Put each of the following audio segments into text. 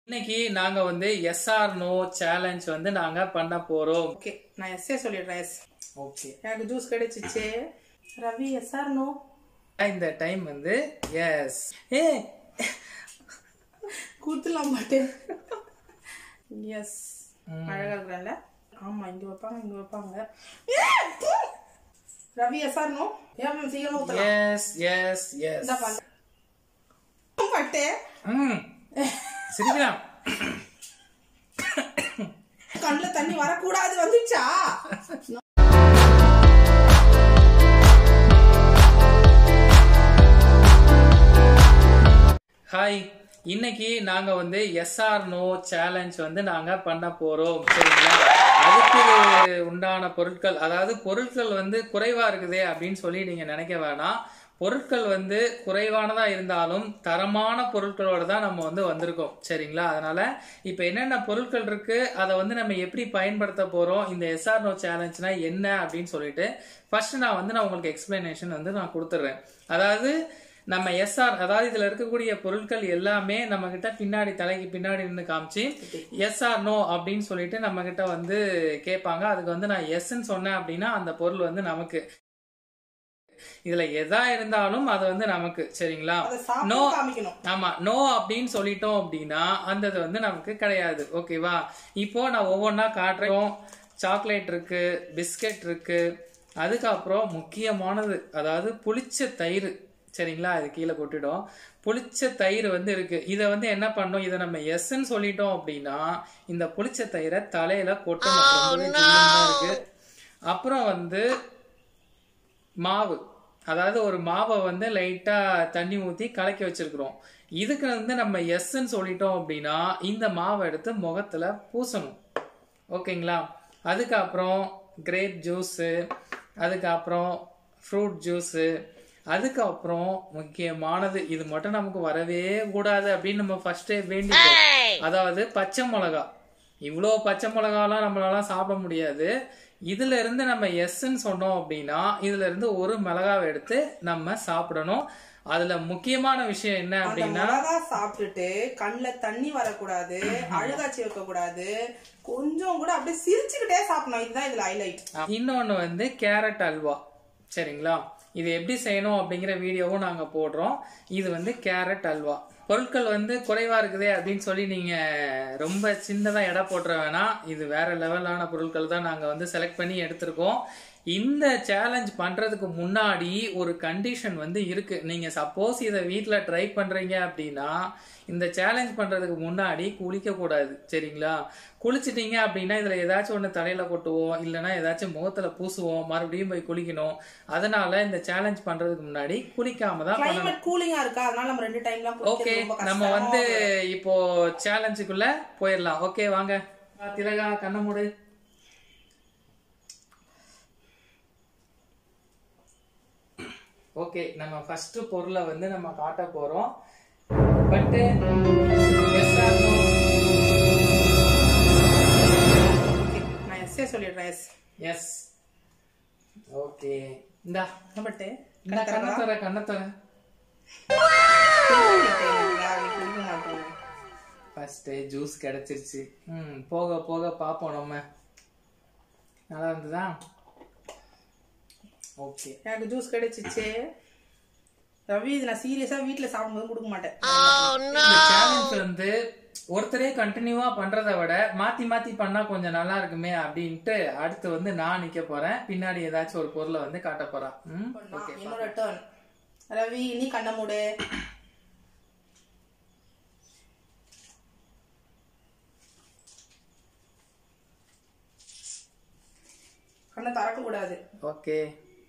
இன்னைக்கு நாங்க வந்து எஸ்ஆர் நோ சேலஞ்ச் வந்து நாங்க பண்ண போறோம் ஓகே நான் எஸ்ஸே சொல்லிடுறேன் எஸ் ஓகே எனக்கு ஜூஸ் கிடைச்சிச்சு ரவி எஸ்ஆர் நோ இந்த டைம் வந்து எஸ் ஏ கொடுத்துலாம் மாட்டேன் எஸ் அழகா இருக்கிறான்ல ஆமா இங்க வைப்பாங்க இங்க வைப்பாங்க ரவி எஸ்ஆர் நோ ஏன் மேம் சீக்கிரமா ஊத்தலாம் எஸ் எஸ் எஸ் இந்த பண்ண மாட்டேன் ம் சிரிக்கலாம் கண்ணுல தண்ணி வரக்கூடாது வந்துச்சா ஹாய் இன்னைக்கு நாங்க வந்து எஸ்ஆர் நோ சேலஞ்ச் வந்து நாங்க பண்ண போறோம் சரிங்களா அதுக்கு உண்டான பொருட்கள் அதாவது பொருட்கள் வந்து குறைவா இருக்குதே அப்படின்னு சொல்லி நீங்க நினைக்க வேணாம் பொருட்கள் வந்து குறைவானதா இருந்தாலும் தரமான பொருட்களோட தான் நம்ம வந்து வந்திருக்கோம் சரிங்களா அதனால இப்போ என்னென்ன பொருட்கள் இருக்கு அதை வந்து நம்ம எப்படி பயன்படுத்த போறோம் இந்த எஸ்ஆர் நோ சேலஞ்ச்னா என்ன அப்படின்னு சொல்லிட்டு ஃபர்ஸ்ட் நான் வந்து நான் உங்களுக்கு எக்ஸ்பிளனேஷன் வந்து நான் கொடுத்துட்றேன் அதாவது நம்ம எஸ்ஆர் அதாவது இதுல இருக்கக்கூடிய பொருட்கள் எல்லாமே நம்ம கிட்ட பின்னாடி தலைக்கு பின்னாடி நின்று காமிச்சு எஸ்ஆர் நோ அப்படின்னு சொல்லிட்டு நம்ம கிட்ட வந்து கேட்பாங்க அதுக்கு வந்து நான் எஸ்ன்னு சொன்னேன் அப்படின்னா அந்த பொருள் வந்து நமக்கு இதுல எதா இருந்தாலும் அது வந்து நமக்கு சரிங்களா அதை நோ சாப்பிட்டு காமிக்கணும் ஆமா நோ அப்படின்னு சொல்லிட்டோம் அப்படின்னா அந்த இது வந்து நமக்கு கிடையாது ஓகேவா இப்போ நான் ஒவ்வொன்றா காட்டுறோம் சாக்லேட் இருக்கு பிஸ்கட் இருக்கு அதுக்கப்புறம் முக்கியமானது அதாவது புளிச்ச தயிர் சரிங்களா அது கீழே கொட்டிடும் புளிச்ச தயிர் வந்து இருக்கு இதை வந்து என்ன பண்ணோம் இதை நம்ம எஸ்ன்னு சொல்லிட்டோம் அப்படின்னா இந்த புளிச்ச தயிரை தலையில கொட்டணும் ரொம்பவே ஜில்லுன்னு தான் இருக்கு அப்புறம் வந்து மாவு அதாவது ஒரு மாவை வந்து லைட்டா தண்ணி ஊத்தி கலக்கி வச்சிருக்கிறோம் இதுக்கு வந்து நம்ம எஸ்ன்னு சொல்லிட்டோம் அப்படின்னா இந்த மாவை எடுத்து முகத்துல பூசணும் ஓகேங்களா அதுக்கப்புறம் கிரேப் ஜூஸு அதுக்கப்புறம் ஃப்ரூட் ஜூஸு அதுக்கப்புறம் முக்கியமானது இது மட்டும் நமக்கு வரவே கூடாது அப்படின்னு நம்ம ஃபர்ஸ்டே வேண்டிப்போம் அதாவது பச்சை மிளகா இவ்வளோ பச்சை மிளகாலாம் நம்மளால சாப்பிட முடியாது இதுல இருந்து நம்ம எஸ்ன்னு சொன்னோம் அப்படின்னா இதுல இருந்து ஒரு மிளகாவை எடுத்து நம்ம சாப்பிடணும் அதுல முக்கியமான விஷயம் என்ன அந்த அப்படின்னா மிளகா சாப்பிட்டுட்டு கண்ணுல தண்ணி வரக்கூடாது அழுகாச்சி வைக்க கூடாது கொஞ்சம் கூட அப்படியே சிரிச்சுக்கிட்டே சாப்பிடணும் இதுதான் இதுல ஹைலைட் இன்னொன்னு வந்து கேரட் அல்வா சரிங்களா இது எப்படி செய்யணும் அப்படிங்கிற வீடியோவும் நாங்க போடுறோம் இது வந்து கேரட் அல்வா பொருட்கள் வந்து குறைவா இருக்குதே அப்படின்னு சொல்லி நீங்க ரொம்ப சின்னதா எடை போட்டுற வேணாம் இது வேற லெவலான பொருட்கள் தான் நாங்க வந்து செலக்ட் பண்ணி எடுத்திருக்கோம் இந்த சேலஞ்ச் பண்றதுக்கு முன்னாடி ஒரு கண்டிஷன் வந்து இருக்கு நீங்க சப்போஸ் இதை வீட்ல ட்ரை பண்றீங்க அப்படின்னா இந்த சேலஞ்ச் பண்றதுக்கு முன்னாடி குளிக்க கூடாது சரிங்களா குளிச்சிட்டீங்க அப்படின்னா இதுல ஏதாச்சும் ஒண்ணு தலையில கொட்டுவோம் இல்லைன்னா ஏதாச்சும் முகத்துல பூசுவோம் மறுபடியும் போய் குளிக்கணும் அதனால இந்த சேலஞ்ச் பண்றதுக்கு முன்னாடி குளிக்காம தான் பண்ணணும் கிளைமேட் கூலிங்கா இருக்கா அதனால நம்ம ரெண்டு டைம்லாம் ஓகே நம்ம வந்து இப்போ சேலஞ்சுக்குள்ள போயிடலாம் ஓகே வாங்க ஆ, திலகா கண்ண மூடு ஓகே நம்ம ஃபர்ஸ்ட் பொருளை வந்து நம்ம காட்ட போறோம் பட் நான் எஸ்ஸே சொல்லிடுறேன் எஸ் எஸ் ஓகே இந்தா பட்டு இந்த கண்ணத்தர கண்ணத்தர குடிக்க மாட்டேன் ஃபர்ஸ்ட் ஜூஸ் கிடைச்சிருச்சு ம் போக போக பார்ப்போம் நம்ம நல்லா இருந்ததா ஓகே எனக்கு ஜூஸ் கிடைச்சிச்சு ரவி இது நான் சீரியஸா வீட்ல சாப்பிடும்போது கொடுக்க மாட்டேன் இந்த சேலஞ்ச் வந்து ஒருத்தரே கண்டினியூவா பண்றதை விட மாத்தி மாத்தி பண்ணா கொஞ்சம் நல்லா இருக்குமே அப்படின்ட்டு அடுத்து வந்து நான் நிக்க போறேன் பின்னாடி ஏதாச்சும் ஒரு பொருளை வந்து காட்ட போறான் ம் ஓகே என்னோட டர்ன் ரவி நீ கண்ண மூடு கண்ணை திறக்க கூடாது ஓகே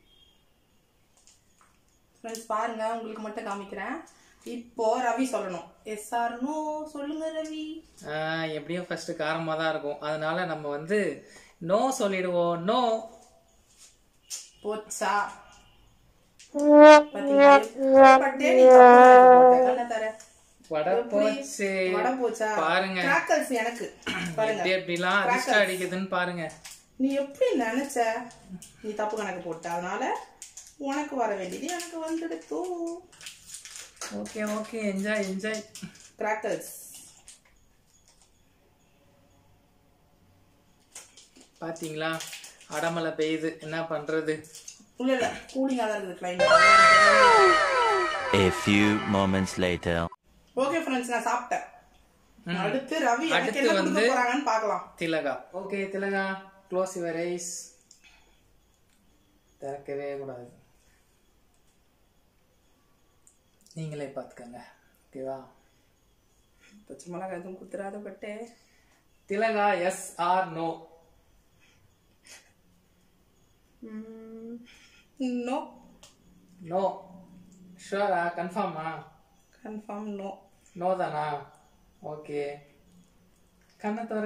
ஃப்ரெண்ட்ஸ் பாருங்க உங்களுக்கு மட்டும் காமிக்கிறேன் இப்போ ரவி சொல்லணும் எஸ் ஆர் நோ சொல்லுங்க ரவி எப்படியும் ஃபர்ஸ்ட் காரமா தான் இருக்கும் அதனால நம்ம வந்து நோ சொல்லிடுவோம் நோ போச்சா பாத்தீங்களா? பட்டே நீ தப்பா போட்ட. கண்ணை தர. வடை போச்சு வடை போச்சா பாருங்க. கிராக்கர்ஸ் எனக்கு பாருங்க எப்படி எப்படிலாம் அதிர்ஷ்டம் அடிக்குதுன்னு பாருங்க நீ எப்படி நினைச்ச நீ தப்பு கணக்கு போட்ட அதனால உனக்கு வர வேண்டியது எனக்கு வந்துடுத்தோ okay okay enjoy enjoy crackers பாத்தீங்களா அடமழை பெய்யுது என்ன பண்றது இல்ல இல்ல கூலிங்கா தான் இருக்குது climate A few moments later. Okay friends நான் சாப்பிட்டேன் அடுத்து ரவி எனக்கு அடுத்து என்ன கொடுக்க வந்து- போறாங்கன்னு பார்க்கலாம் Thilaga okay Thilaga close your eyes திறக்கவே கூடாது நீங்களே பார்த்துக்கங்க ஓகேவா பச்சை மிளகாய் எதுவும் குத்துறாத பட்டு Thilaga S R no no no ஷுவரா கன்ஃபார்மா கன்ஃபார்ம் நோ நோ தானா ஓகே கண்ணை தவிர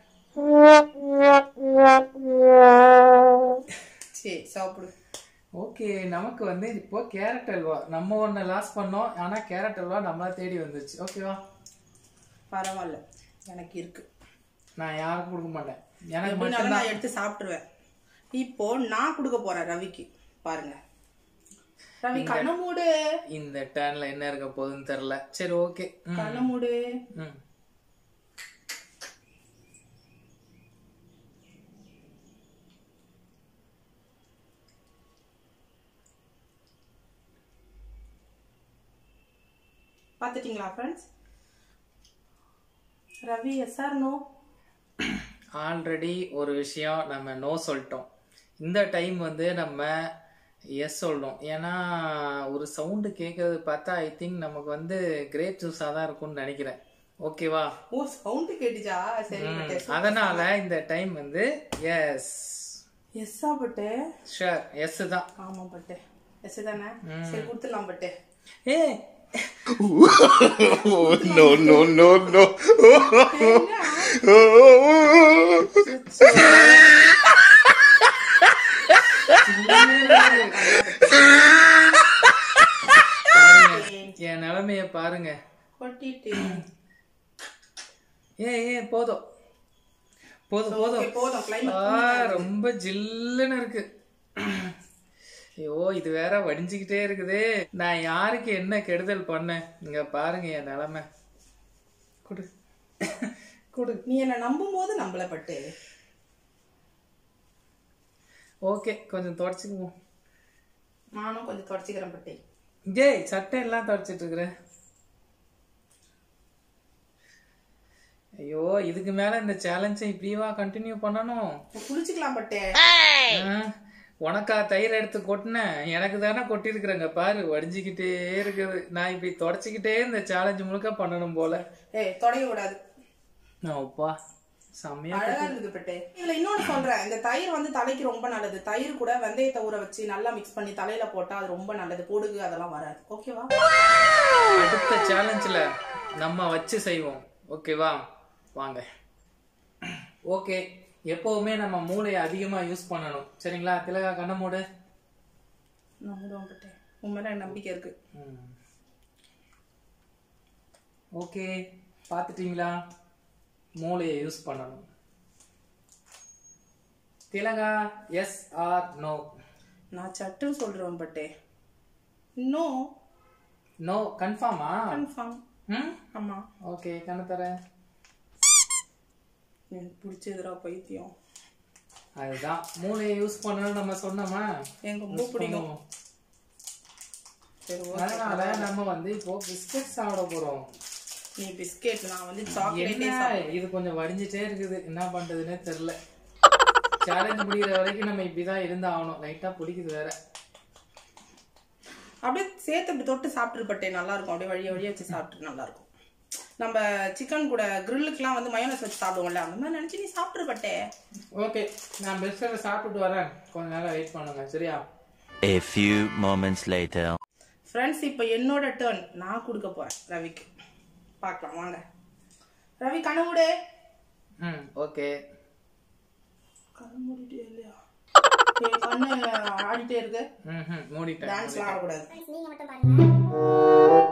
சரி சாப்பிடு ஓகே நமக்கு வந்து இப்போ கேரட் அல்வா நம்ம ஒன்று லாஸ் பண்ணோம் ஆனால் கேரட் அல்வா நம்மளை தேடி வந்துச்சு ஓகேவா பரவாயில்ல எனக்கு இருக்கு நான் யாருக்கும் கொடுக்க மாட்டேன் எனக்கு எப்படினாலும் மட்டும்தான் நான் எடுத்து சாப்பிட்டுருவேன் இப்போ நான் கொடுக்க போறேன் ரவிக்கு பாருங்க ரவி கண்ணை மூடு இந்த டேர்ன்ல என்ன இருக்க போகுதுன்னு தெரியல சரி ஓகே கண்ணை மூடு ம் பார்த்துட்டீங்களா friends Ravi SR no already ஒரு விஷயம் நம்ம நோ சொல்லிட்டோம் இந்த டைம் வந்து நம்ம எஸ் சொல்லணும் ஏன்னா ஒரு சவுண்டு கேட்கறது பார்த்தா ஐ திங்க் நமக்கு வந்து கிரேப் ஜூஸாக தான் இருக்கும்னு நினைக்கிறேன் ஓகேவா ஓ சவுண்டு கேட்டுச்சா சரி பட்டு அதனால இந்த டைம் வந்து எஸ் எஸ்ஸா பட்டு ஷர் எஸ் தான் ஆமா பட்டு எஸ் தானே சரி கொடுத்துடலாம் பட்டு ஏ no, no, no, no. என் நிலைமைய பாருங்க கொட்டிட்டு ஏ ஏ போதும் போதும் போதும் Okay, போதும் ஆ, கிளைமேட் ரொம்ப ஜில்லுன்னு இருக்கு ஐயோ இது வேற வடிஞ்சுக்கிட்டே இருக்குதே நான் யாருக்கு என்ன கெடுதல் பண்ணேன் இங்க பாருங்க என் நிலைமை குடு குடு நீ என்ன நம்பும் போது நம்பல பட்டு ஓகே கொஞ்சம் தொடச்சிக்குவோம் நானும் கொஞ்சம் தொடச்சிக்கிறேன் பட்டு ஜேய் சட்டை எல்லாம் தொடச்சிட்டு இருக்கிறேன் ஐயோ இதுக்கு மேல இந்த சேலஞ்சை இப்படிவா கண்டினியூ பண்ணணும் குளிச்சுக்கலாம் பட்டு ஆ, உனக்கா தயிர் எடுத்து கொட்டினேன் எனக்கு தானே கொட்டிருக்கிறேங்க பாரு வடிஞ்சுக்கிட்டே இருக்குது நான் இப்படி தொடச்சிக்கிட்டே இந்த சேலஞ்சு முழுக்க பண்ணணும் போல ஏய் தொடைய விடாது அப்பா செம்மையா அழகா இருக்குது பட்டு இதுல இன்னொன்னு சொல்றேன் இந்த தயிர் வந்து தலைக்கு ரொம்ப நல்லது தயிர் கூட வெந்தயத்தை ஊற வச்சு நல்லா மிக்ஸ் பண்ணி தலையில போட்டா அது ரொம்ப நல்லது பொடுகு அதெல்லாம் வராது ஓகேவா அடுத்த சேலஞ்சில் நம்ம வச்சு செய்வோம் ஓகேவா வாங்க ஓகே எப்பவுமே நம்ம மூளையை அதிகமா யூஸ் பண்ணணும் சரிங்களா திலகா கண்ண மூடு நம்புவோம் பட்டு உன் மேல எனக்கு நம்பிக்கை இருக்கு ஓகே பார்த்துட்டீங்களா மூளையை யூஸ் பண்ணணும் திலகா எஸ் ஆர் நோ நான் சட்டுன்னு சொல்றேன் பட்டே நோ நோ கன்ஃபார்மா கன்ஃபார்ம் ம் ஆமா ஓகே கண்ணு தரேன் எனக்கு பிடிச்சதுடா பைத்தியம் அதுதான் மூளையை யூஸ் பண்ணணும்னு நம்ம சொன்னோமா எனக்கு ரொம்ப பிடிக்கும் பண்ணுவோம். சரி ஓ- அதனால நம்ம வந்து இப்போ பிஸ்கட் சாப்பிட போறோம் நீ பிஸ்கெட் நான் வந்து சாக்லேட்டே என்ன இது கொஞ்சம் வடிஞ்சிட்டே இருக்குது என்ன பண்றதுன்னே தெரியல சேலஞ்ச் முடிகிற வரைக்கும் நம்ம இப்படிதான் இருந்து ஆகணும் லைட்டா பிடிக்குது வேற அப்படியே சேர்த்து அப்படி தொட்டு சாப்பிட்டு பட்டே நல்லா இருக்கும் அப்படியே வழிய வழிய வச்சு சாப்பிட்டு நல்லா இருக்கும் நம்ம சிக்கன் கூட கிரில்லுக்குலாம் வந்து மயோனஸ் வச்சு சாப்பிடுவோம்ல அந்த மாதிரி நினைச்சு நீ சாப்பிட்டு பட்டே ஓகே நான் பிஸ்கட் சாப்பிட்டுட்டு வரேன் கொஞ்ச நேரம் வெயிட் பண்ணுங்க சரியா A few moments later. Friends இப்போ என்னோட டேர்ன் நான் கொடுக்க போறேன் ரவிக்கு பார்க்கலாம் வாங்க ரவி கண்ணு மூடு ம் ஓகே கண்ணு மூடிட்டே இல்லையா ஏய், கண்ணு ஆடிட்டே இருக்கு ம் ம் மூடிட்டேன் டான்ஸ்லாம் ஆடக்கூடாது நீங்க மட்டும் பாருங்க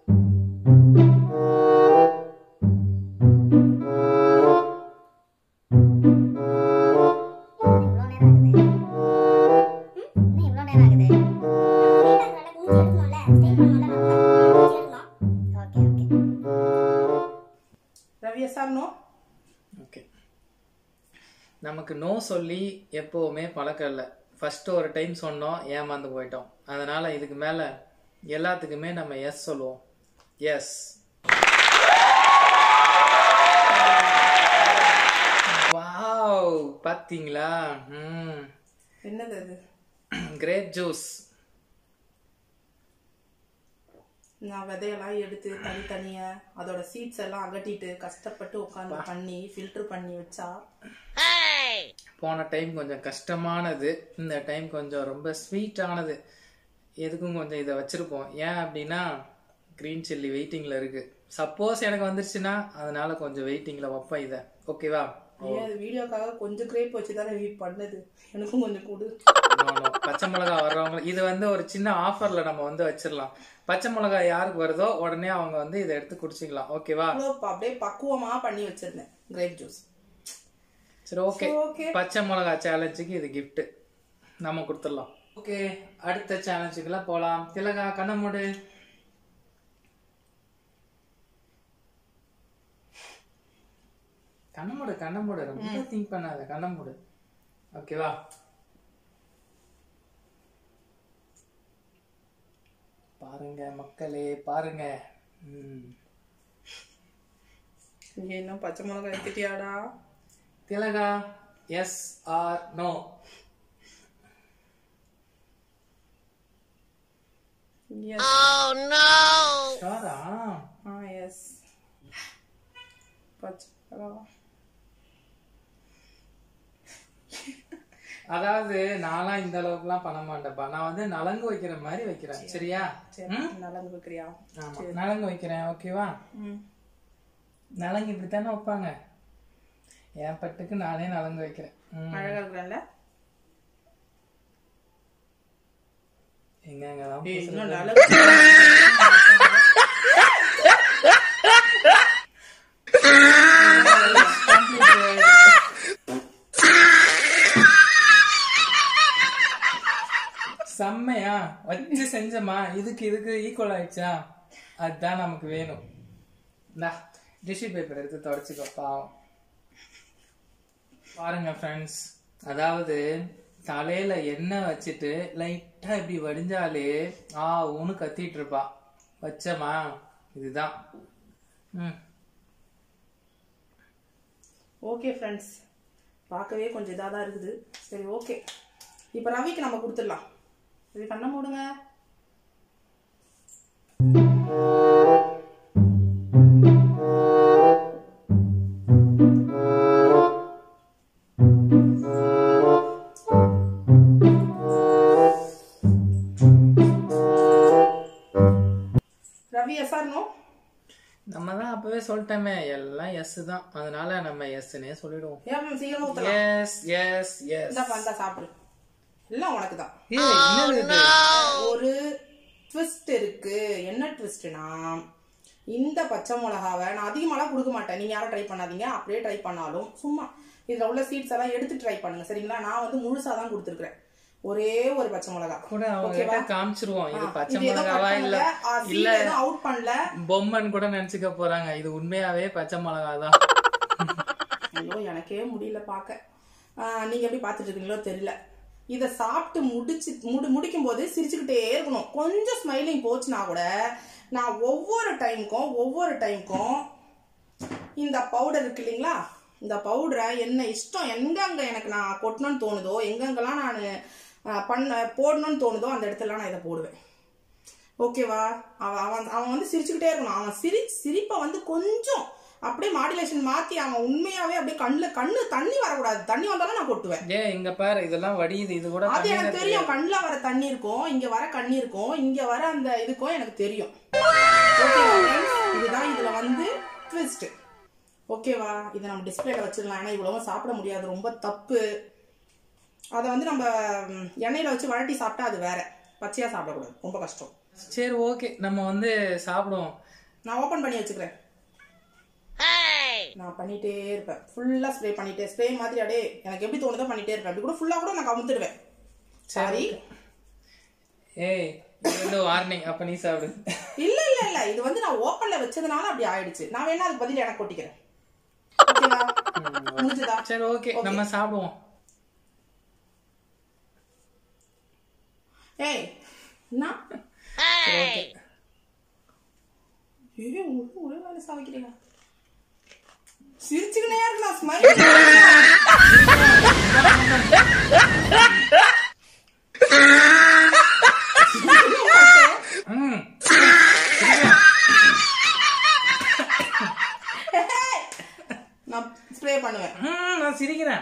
இவ்வளோ நேரம் ஆகுது ம், இன்னும் இவ்வளோ நேரம் ஆகுது மூஞ்சி எடுக்கணும்ல ஸ்டே பண்ணணும்ல மூஞ்சி எடுக்கணும் okay okay Ravi sir no okay நமக்கு நோ சொல்லி எப்போவுமே பழக்கம் இல்லை ஃபர்ஸ்ட் ஒரு டைம் சொன்னோம் ஏமாந்து போயிட்டோம் அதனால இதுக்கு மேல எல்லாத்துக்குமே நம்ம எஸ் சொல்லுவோம் எஸ் வாவ் பாத்தீங்களா ம் என்னது அது கிரேப் ஜூஸ் நான் விதையெல்லாம் எடுத்து தனித்தனியா அதோட சீட்ஸ் எல்லாம் அகட்டிட்டு கஷ்டப்பட்டு உட்காந்து பண்ணி ஃபில்டர் பண்ணி வச்சா போன டைம் கொஞ்சம் கஷ்டமானது இந்த டைம் கொஞ்சம் ரொம்ப ஸ்வீட்டானது எதுக்கும் கொஞ்சம் இதை வச்சிருப்போம் ஏன் அப்படின்னா க்ரீன் சில்லி வெயிட்டிங்கில் இருக்கு சப்போஸ் எனக்கு வந்துருச்சுன்னா அதனால கொஞ்சம் வெயிட்டிங்கில் வைப்பேன் இதை ஓகேவா ஏன் அது வீடியோக்காக கொஞ்சம் கிரேப் வச்சு தானே வெயிட் பண்ணது எனக்கும் கொஞ்சம் கொடு No, no. பச்சை மிளகா வர்றவங்க இது வந்து ஒரு சின்ன ஆஃபர்ல நம்ம வந்து வச்சிடலாம் பச்சை மிளகா யாருக்கு வருதோ உடனே அவங்க வந்து இதை எடுத்து குடிச்சிக்கலாம் ஓகேவா அவ்வளோ ப- அப்படியே பக்குவமா பண்ணி வச்சிருந்தேன் கிரேப் ஜூஸ் சரி ஓகே okay. பச்சை மிளகா சேலஞ்சுக்கு இது gift நம்ம கொடுத்துடலாம் ஓகே அடுத்த சேலஞ்சுக்குலாம் போலாம் திலகா கண்ண மூடு கண்ண மூடு கண்ண மூடு ரொம்ப திங்க் பண்ணாத கண்ண மூடு ஓகேவா பாருங்க மக்களே பாருங்க ம். நீ என்ன பச்சை மிளகாய் எடுத்துட்டியாடா Thilaga S R no Yes. ஷாரா ஆ எஸ் பச்சை மிளகா அதாவது நான்லாம் இந்த அளவுக்குலாம் பண்ண மாட்டேன்ப்பா நான் வந்து நலங்கு வைக்கிற மாதிரி வைக்கிறேன் சரியா சரி நலங்கு வைக்கிறியா ஆமா நலங்கு வைக்கிறேன் ஓகேவா ம் நலங்கு இப்படித்தானே வைப்பாங்க என் பட்டுக்கு நானே நலங்கு வைக்கிறேன் ம். அழகா இருக்கிறேன்ல எங்க எங்கெல்லாம் ஏய், பூசுறது? இன்னும் நலங்கு செம்மையா வச்சு செஞ்சமா இதுக்கு இதுக்கு ஈக்குவல் ஆயிடுச்சா அதுதான் நமக்கு வேணும் இந்தா டிஷ்யூ பேப்பர் எடுத்து தொடச்சிக்கோ பாவம் பாருங்க ஃப்ரெண்ட்ஸ் அதாவது தலையில எண்ணெய் வச்சுட்டு லைட்டா இப்படி வடிஞ்சாலே ஆ ஊன்னு கத்திட்டு இருப்பா வச்சமா இதுதான் ம் ஓகே ஃப்ரெண்ட்ஸ் பார்க்கவே கொஞ்சம் இதாக தான் இருக்குது சரி ஓகே இப்போ ரவிக்கு நம்ம கொடுத்துடலாம் சரி கண்ணை மூடுங்க ரவி எஸ்ஆர்னோ நம்ம தான் அப்பவே சொல்லிட்டோமே எல்லாம் எஸ் தான் அதனால நம்ம எஸ்னே சொல்லிடுவோம் ஏன் சீக்கிரமா ஊத்தலாம் எஸ் எஸ் எஸ் இந்தா வந்தா சாப்பிடு எல்லாம் உனக்கு தான் ஏய் என்னது இது ஒரு ட்விஸ்ட் இருக்கு என்ன ட்விஸ்ட்னா இந்த பச்சை மிளகாவை நான் அதிகமாலாம் கொடுக்க மாட்டேன் நீங்க யாரும் ட்ரை பண்ணாதீங்க அப்படியே ட்ரை பண்ணாலும் சும்மா இதுல உள்ள சீட்ஸ் எல்லாம் எடுத்து ட்ரை பண்ணுங்க சரிங்களா நான் வந்து முழுசா தான் கொடுத்துருக்கேன் ஒரே ஒரு பச்சை மிளகா கூட அவங்க கிட்ட காமிச்சிருவோம் இது பச்சை இது ஏதோ மிளகாவா cut இல்ல பண்ணல, ஆ, இல்ல seed எதுவும் அவுட் பண்ணல பொம்மன் கூட நினைச்சுக்க போறாங்க இது உண்மையாவே பச்சை மிளகா தான் ஐயோ எனக்கே முடியல பார்க்க ஆஹ், நீங்க எப்படி பார்த்துட்டு இருக்கீங்களோ தெரியல இதை சாப்பிட்டு முடிச்சு முடி முடிக்கும் போது சிரிச்சுக்கிட்டே இருக்கணும் கொஞ்சம் ஸ்மைலிங் போச்சுன்னா கூட நான் ஒவ்வொரு டைமுக்கும் ஒவ்வொரு டைமுக்கும் இந்த பவுடர் இருக்கு இல்லைங்களா இந்த பவுடரை என்ன இஷ்டம் எங்கெங்க எனக்கு நான் கொட்டணும்னு தோணுதோ எங்கெங்கெல்லாம் நான் பண்ண போடணும்னு தோணுதோ அந்த இடத்துலலாம் நான் இதை போடுவேன் ஓகேவா அவன் அவன் அவன் வந்து சிரிச்சுக்கிட்டே இருக்கணும் அவன் சிரி சிரிப்பை வந்து கொஞ்சம் அப்படியே மாடுலேஷன் மாத்தி அவன் உண்மையாவே அப்படியே கண்ணுல கண்ணு தண்ணி வரக்கூடாது தண்ணி வந்தாலும் நான் கொட்டுவேன் ஏய் இங்க பாரு இதெல்லாம் வடியுது இது கூட அது தண்ணி எனக்கு தான் தெரியும் கண்ணுல வர தண்ணி இருக்கும் இங்க வர கண்ணி இருக்கும் இங்க வர அந்த இதுக்கும் எனக்கு தெரியும் ஓகேவா friends? இதுதான் இதுல வந்து ட்விஸ்ட் ஓகேவா இதை நம்ம டிஸ்பிளேல வச்சிடலாம் ஏன்னா இவ்வளவும் சாப்பிட முடியாது ரொம்ப தப்பு அதை வந்து நம்ம ம், எண்ணெயில வச்சு வழட்டி சாப்பிட்டா அது வேற பச்சையா சாப்பிடக்கூடாது ரொம்ப கஷ்டம் சரி ஓகே நம்ம வந்து சாப்பிடுவோம் நான் ஓபன் பண்ணி வச்சுக்கிறேன் நான் பண்ணிட்டே இருப்பேன் ஃபுல்லா ஸ்ப்ரே பண்ணிட்டே ஸ்ப்ரே மாதிரி அப்படியே எனக்கு எப்படி தோணுதோ பண்ணிட்டே இருப்பேன் அப்படி கூட ஃபுல்லா கூட நான் கமுத்துடுவேன் சாரி ஏய் இது வந்து வார்னிங் அப்ப நீ சாப்பிடு இல்ல இல்ல இல்ல இது வந்து நான் ஓப்பன்ல வச்சதுனால அப்படி ஆயிடுச்சு நான் வேணா அதுக்கு பதில் எனக்கு கொட்டிக்கிறேன் ஓகேவா முடிஞ்சு முடிஞ்சதா சரி ஓகே நம்ம சாப்பிடுவோம் ஏய் என்ன சரி ஓகே ஏய் உங்களுக்கு ஒரே வேலை சாவிக்கிறீங்க சிரிச்சுக்கினே இருக்கலாம் ஸ்மைல் ம் நான் ஸ்ப்ரே பண்ணுவேன் ம், நான் சிரிக்கிறேன்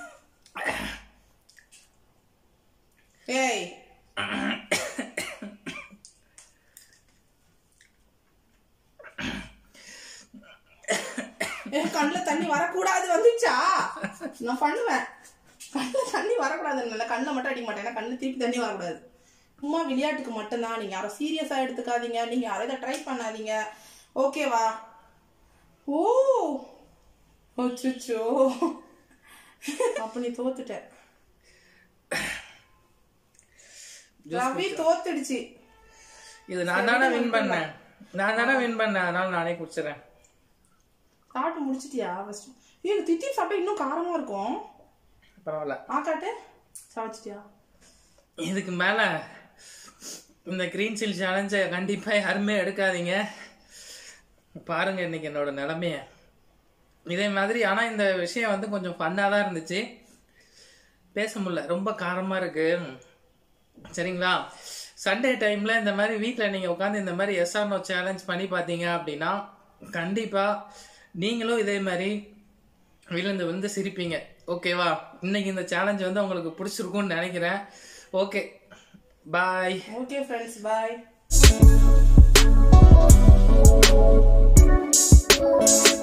ஏய் என் கண்ணுல தண்ணி வரக்கூடாது வந்துச்சா நான் பண்ணுவேன் கண்ணுல தண்ணி வரக்கூடாதுன்னு கண்ணில் மட்டும் அடிக்க மாட்டேன் ஏன்னா கண்ணுல திருப்பி தண்ணி வரக்கூடாது சும்மா விளையாட்டுக்கு மட்டும்தான் நீங்க யாரும் சீரியஸா எடுத்துக்காதீங்க நீங்க யாரும் இதை ட்ரை பண்ணாதீங்க ஓகேவா ஓ அச்சோ அப்ப நீ தோத்துட்ட ரவி தோத்துடுச்சு இது நான் தானே வின் பண்ணேன் நான் தானே வின் பண்ணேன் அதனால நானே குடிச்சிடறேன் சாப்பிட்டு முடிச்சிட்டியா ஃபர்ஸ்ட் ஏய் திட்டி சாப்பிட்டா இன்னும் காரமா இருக்கும் பரவாயில்ல ஆக்காட்டு சாப்பிச்சிட்டியா இதுக்கு மேல இந்த கிரீன் சில் சேலஞ்சை கண்டிப்பா யாருமே எடுக்காதீங்க பாருங்க இன்னைக்கு என்னோட நிலைமைய இதே மாதிரி ஆனா இந்த விஷயம் வந்து கொஞ்சம் ஃபன்னா தான் இருந்துச்சு பேச முடியல ரொம்ப காரமா இருக்கு சரிங்களா சண்டே டைம்ல இந்த மாதிரி வீட்டில் நீங்க உட்காந்து இந்த மாதிரி எஸ்ஆர்னோ சேலஞ்ச் பண்ணி பார்த்தீங்க அப்படின்னா கண்டிப்பா நீங்களும் இதே மாதிரி விழுந்து விழுந்து சிரிப்பீங்க ஓகேவா இன்னைக்கு இந்த சேலஞ்ச் வந்து உங்களுக்கு பிடிச்சிருக்கும்னு நினைக்கிறேன் ஓகே பாய் ஓகே ஃப்ரெண்ட்ஸ் பாய்